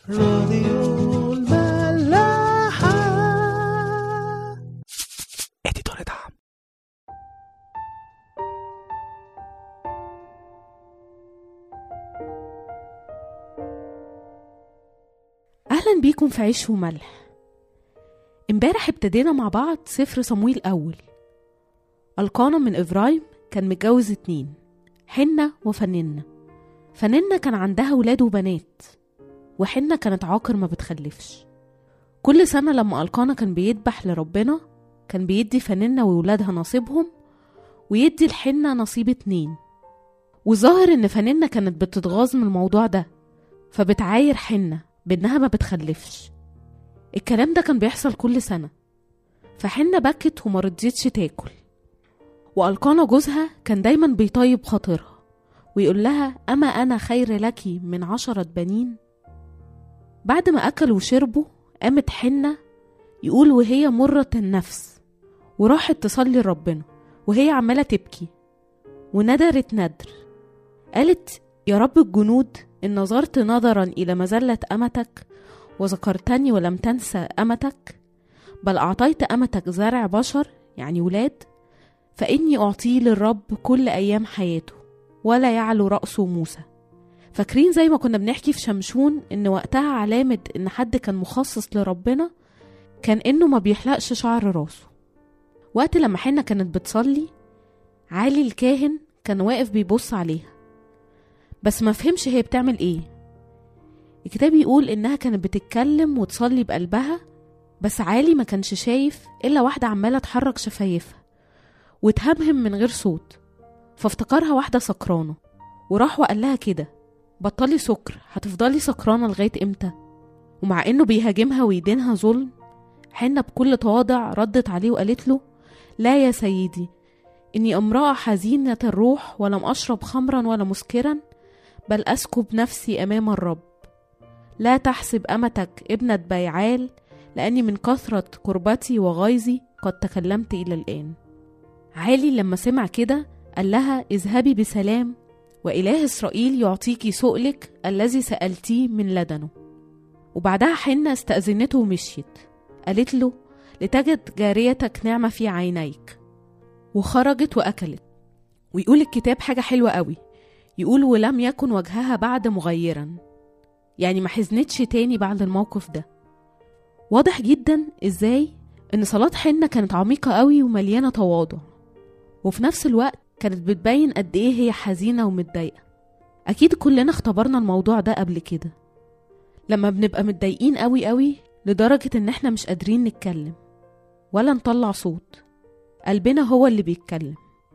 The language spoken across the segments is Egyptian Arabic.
راديو الملاحة اديتور دعم أهلا بيكم في عيش وملح امبارح ابتدينا مع بعض سفر صمويل أول ألقانا من إبراهيم كان متجوز اتنين حنة وفننة فننة كان عندها ولاد وبنات وحنة كانت عاقر ما بتخلفش كل سنة لما ألقانا كان بيذبح لربنا كان بيدي فننة وولادها نصيبهم ويدي الحنة نصيب اتنين وظاهر إن فننة كانت بتتغاظ من الموضوع ده فبتعاير حنة بإنها ما بتخلفش الكلام ده كان بيحصل كل سنة فحنة بكت وما رضيتش تاكل وألقانا جوزها كان دايما بيطيب خاطرها ويقول لها أما أنا خير لك من عشرة بنين بعد ما أكلوا وشربوا قامت حنة يقول وهي مرة النفس وراحت تصلي لربنا وهي عمالة تبكي وندرت ندر قالت يا رب الجنود إن نظرت نظرا إلى مزلة أمتك وذكرتني ولم تنسى أمتك بل أعطيت أمتك زرع بشر يعني ولاد فإني أعطيه للرب كل أيام حياته ولا يعلو رأسه موسى فاكرين زي ما كنا بنحكي في شمشون إن وقتها علامة إن حد كان مخصص لربنا كان إنه ما بيحلقش شعر راسه وقت لما حنة كانت بتصلي عالي الكاهن كان واقف بيبص عليها بس ما فهمش هي بتعمل ايه الكتاب يقول انها كانت بتتكلم وتصلي بقلبها بس عالي ما كانش شايف الا واحدة عمالة تحرك شفايفها وتهمهم من غير صوت فافتكرها واحدة سكرانة وراح وقال لها كده بطلي سكر هتفضلي سكرانة لغاية امتى ومع انه بيهاجمها ويدينها ظلم حنة بكل تواضع ردت عليه وقالت له لا يا سيدي إني امرأة حزينة الروح ولم أشرب خمرا ولا مسكرا بل أسكب نفسي أمام الرب لا تحسب أمتك ابنة بيعال لأني من كثرة كربتي وغيظي قد تكلمت إلى الآن عالي لما سمع كده قال لها اذهبي بسلام وإله إسرائيل يعطيكي سؤلك الذي سألتيه من لدنه وبعدها حنة استأذنته ومشيت قالت له لتجد جاريتك نعمة في عينيك وخرجت وأكلت ويقول الكتاب حاجة حلوة قوي يقول ولم يكن وجهها بعد مغيرا يعني ما حزنتش تاني بعد الموقف ده واضح جدا ازاي ان صلاة حنة كانت عميقة قوي ومليانة تواضع وفي نفس الوقت كانت بتبين قد ايه هي حزينة ومتضايقة اكيد كلنا اختبرنا الموضوع ده قبل كده لما بنبقى متضايقين قوي قوي لدرجة ان احنا مش قادرين نتكلم ولا نطلع صوت قلبنا هو اللي بيتكلم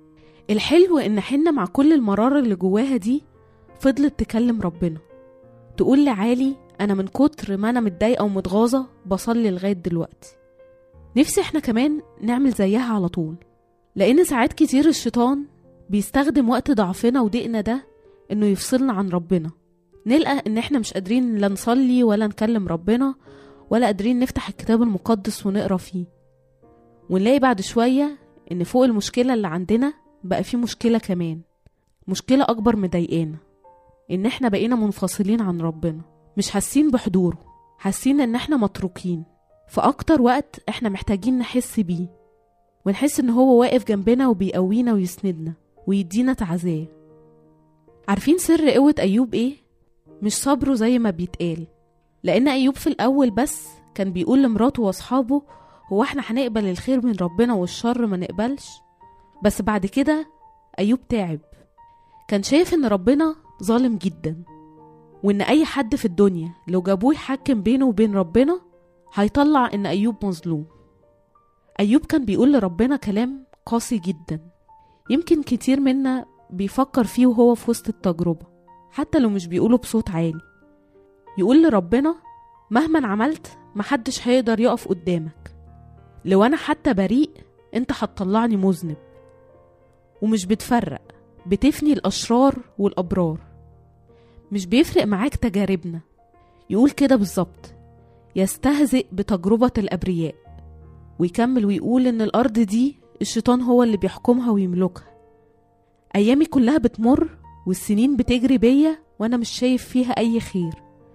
الحلو ان حنة مع كل المرارة اللي جواها دي فضلت تكلم ربنا تقول لعالي انا من كتر ما انا متضايقة ومتغاظة بصلي لغاية دلوقتي نفسي احنا كمان نعمل زيها على طول لان ساعات كتير الشيطان بيستخدم وقت ضعفنا وضيقنا ده انه يفصلنا عن ربنا نلقى ان احنا مش قادرين لا نصلي ولا نكلم ربنا ولا قادرين نفتح الكتاب المقدس ونقرا فيه ونلاقي بعد شوية ان فوق المشكلة اللي عندنا بقى في مشكلة كمان مشكلة أكبر مضايقانا إن إحنا بقينا منفصلين عن ربنا مش حاسين بحضوره حاسين إن إحنا متروكين فأكتر وقت إحنا محتاجين نحس بيه ونحس إن هو واقف جنبنا وبيقوينا ويسندنا ويدينا تعزية عارفين سر قوة أيوب إيه؟ مش صبره زي ما بيتقال لأن أيوب في الأول بس كان بيقول لمراته وأصحابه هو إحنا هنقبل الخير من ربنا والشر ما نقبلش بس بعد كده أيوب تعب كان شايف إن ربنا ظالم جدا وإن أي حد في الدنيا لو جابوه يحكم بينه وبين ربنا هيطلع إن أيوب مظلوم أيوب كان بيقول لربنا كلام قاسي جدا يمكن كتير منا بيفكر فيه وهو في وسط التجربة حتى لو مش بيقوله بصوت عالي يقول لربنا مهما عملت محدش هيقدر يقف قدامك لو أنا حتى بريء انت هتطلعني مذنب ومش بتفرق بتفني الأشرار والأبرار مش بيفرق معاك تجاربنا يقول كده بالظبط يستهزئ بتجربة الأبرياء ويكمل ويقول إن الأرض دي الشيطان هو اللي بيحكمها ويملكها أيامي كلها بتمر والسنين بتجري بيا وأنا مش شايف فيها أي خير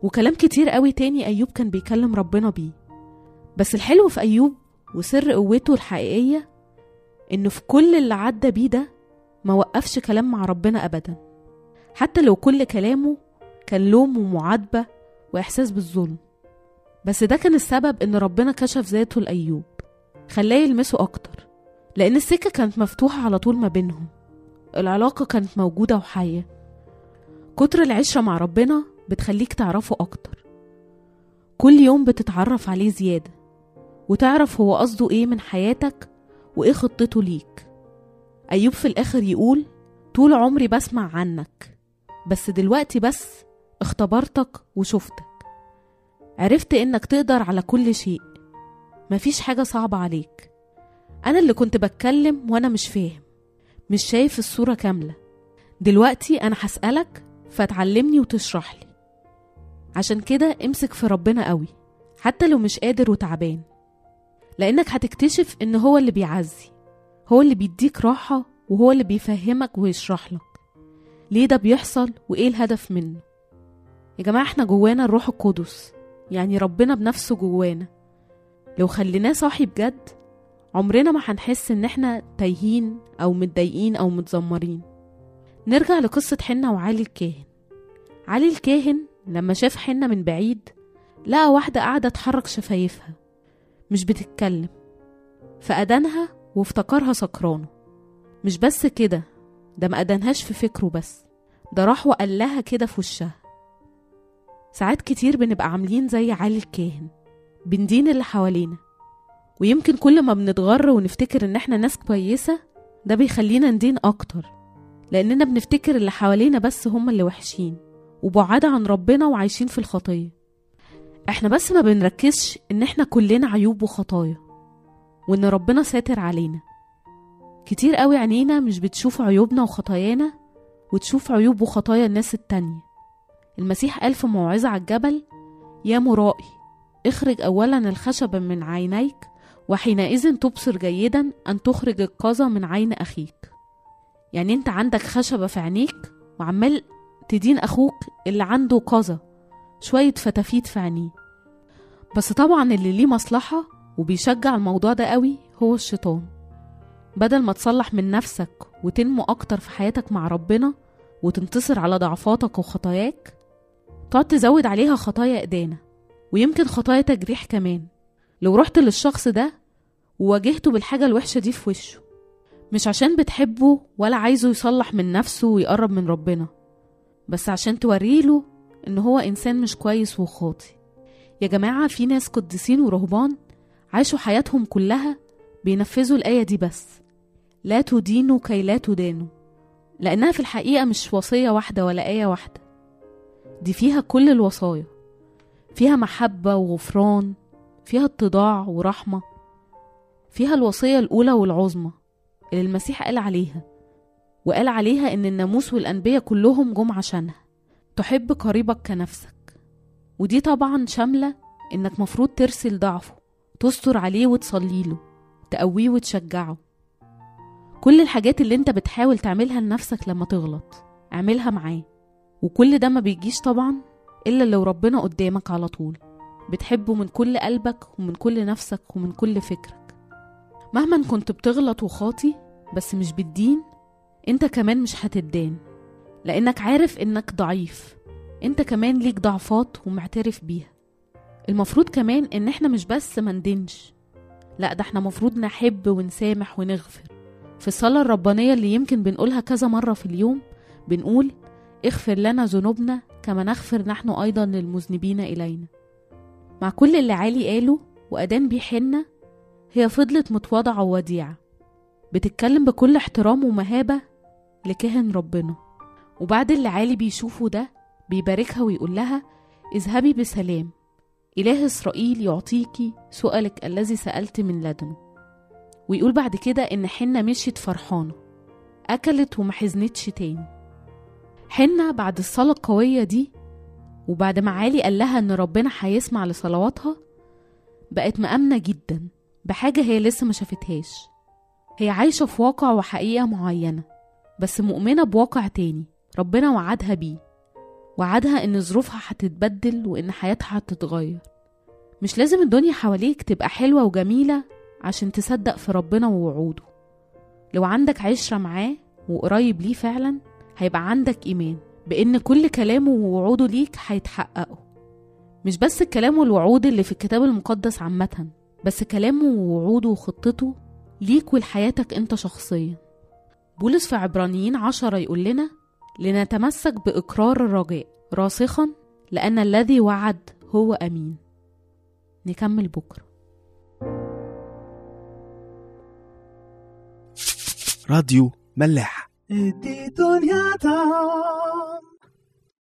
وكلام كتير قوي تاني أيوب كان بيكلم ربنا بيه بس الحلو في أيوب وسر قوته الحقيقية إنه في كل اللي عدى بيه ده ما وقفش كلام مع ربنا أبدا حتى لو كل كلامه كان لوم ومعاتبة وإحساس بالظلم بس ده كان السبب إن ربنا كشف ذاته لأيوب خلاه يلمسه أكتر لأن السكة كانت مفتوحة على طول ما بينهم العلاقة كانت موجودة وحية كتر العشرة مع ربنا بتخليك تعرفه أكتر كل يوم بتتعرف عليه زيادة وتعرف هو قصده إيه من حياتك وإيه خطته ليك أيوب في الآخر يقول طول عمري بسمع عنك بس دلوقتي بس اختبرتك وشفتك عرفت إنك تقدر على كل شيء مفيش حاجة صعبة عليك أنا اللي كنت بتكلم وأنا مش فاهم مش شايف الصورة كاملة دلوقتي أنا هسألك فتعلمني وتشرح لي عشان كده امسك في ربنا قوي حتى لو مش قادر وتعبان لأنك هتكتشف إن هو اللي بيعزي هو اللي بيديك راحة وهو اللي بيفهمك ويشرح لك ليه ده بيحصل وإيه الهدف منه يا جماعة احنا جوانا الروح القدس يعني ربنا بنفسه جوانا لو خليناه صاحي بجد عمرنا ما هنحس ان احنا تايهين او متضايقين او متذمرين نرجع لقصة حنة وعلي الكاهن علي الكاهن لما شاف حنة من بعيد لقى واحدة قاعدة تحرك شفايفها مش بتتكلم فأدانها وافتكرها سكرانة مش بس كده ده ما أدانهاش في فكره بس ده راح وقال لها كده في وشها ساعات كتير بنبقى عاملين زي علي الكاهن بندين اللي حوالينا ويمكن كل ما بنتغر ونفتكر ان احنا ناس كويسة ده بيخلينا ندين اكتر لاننا بنفتكر اللي حوالينا بس هم اللي وحشين وبعاد عن ربنا وعايشين في الخطية احنا بس ما بنركزش ان احنا كلنا عيوب وخطايا وان ربنا ساتر علينا كتير قوي عينينا مش بتشوف عيوبنا وخطايانا وتشوف عيوب وخطايا الناس التانية المسيح قال في موعظة على الجبل يا مرائي اخرج أولا الخشب من عينيك وحينئذ تبصر جيدا أن تخرج القذى من عين أخيك يعني أنت عندك خشبة في عينيك وعمال تدين أخوك اللي عنده قذى شوية فتافيت في عينيه بس طبعا اللي ليه مصلحة وبيشجع الموضوع ده قوي هو الشيطان بدل ما تصلح من نفسك وتنمو أكتر في حياتك مع ربنا وتنتصر على ضعفاتك وخطاياك تقعد تزود عليها خطايا إدانة ويمكن خطايا تجريح كمان لو رحت للشخص ده وواجهته بالحاجة الوحشة دي في وشه مش عشان بتحبه ولا عايزه يصلح من نفسه ويقرب من ربنا بس عشان توريله إن هو إنسان مش كويس وخاطي يا جماعة في ناس قديسين ورهبان عاشوا حياتهم كلها بينفذوا الآية دي بس لا تدينوا كي لا تدانوا لأنها في الحقيقة مش وصية واحدة ولا آية واحدة دي فيها كل الوصايا فيها محبة وغفران فيها اتضاع ورحمة فيها الوصية الأولى والعظمى اللي المسيح قال عليها وقال عليها إن الناموس والأنبياء كلهم جم عشانها تحب قريبك كنفسك ودي طبعا شاملة إنك مفروض ترسل ضعفه تستر عليه وتصليله تقويه وتشجعه كل الحاجات اللي انت بتحاول تعملها لنفسك لما تغلط اعملها معاه وكل ده ما بيجيش طبعا إلا لو ربنا قدامك على طول بتحبه من كل قلبك ومن كل نفسك ومن كل فكرك مهما كنت بتغلط وخاطي بس مش بالدين انت كمان مش هتدان لأنك عارف إنك ضعيف انت كمان ليك ضعفات ومعترف بيها المفروض كمان إن احنا مش بس مندنش لا ده احنا مفروض نحب ونسامح ونغفر في الصلاة الربانية اللي يمكن بنقولها كذا مرة في اليوم بنقول اغفر لنا ذنوبنا كما نغفر نحن أيضا للمذنبين إلينا مع كل اللي عالي قاله وأدان بيه حنة هي فضلت متواضعة ووديعة بتتكلم بكل احترام ومهابة لكاهن ربنا وبعد اللي عالي بيشوفه ده بيباركها ويقول لها اذهبي بسلام إله إسرائيل يعطيكي سؤالك الذي سألت من لدنه ويقول بعد كده إن حنة مشيت فرحانة أكلت وما حزنتش تاني حنة بعد الصلاة القوية دي وبعد ما علي قال لها إن ربنا هيسمع لصلواتها بقت مأمنة جدا بحاجة هي لسه ما شافتهاش هي عايشة في واقع وحقيقة معينة بس مؤمنة بواقع تاني ربنا وعدها بيه وعدها إن ظروفها هتتبدل وإن حياتها هتتغير مش لازم الدنيا حواليك تبقى حلوة وجميلة عشان تصدق في ربنا ووعوده لو عندك عشرة معاه وقريب ليه فعلا هيبقى عندك إيمان بإن كل كلامه ووعوده ليك هيتحققوا مش بس الكلام والوعود اللي في الكتاب المقدس عامة بس كلامه ووعوده وخطته ليك ولحياتك انت شخصيا بولس في عبرانيين عشرة يقول لنا لنتمسك بإقرار الرجاء راسخا لأن الذي وعد هو أمين نكمل بكرة راديو ملاح دي دنيا تعب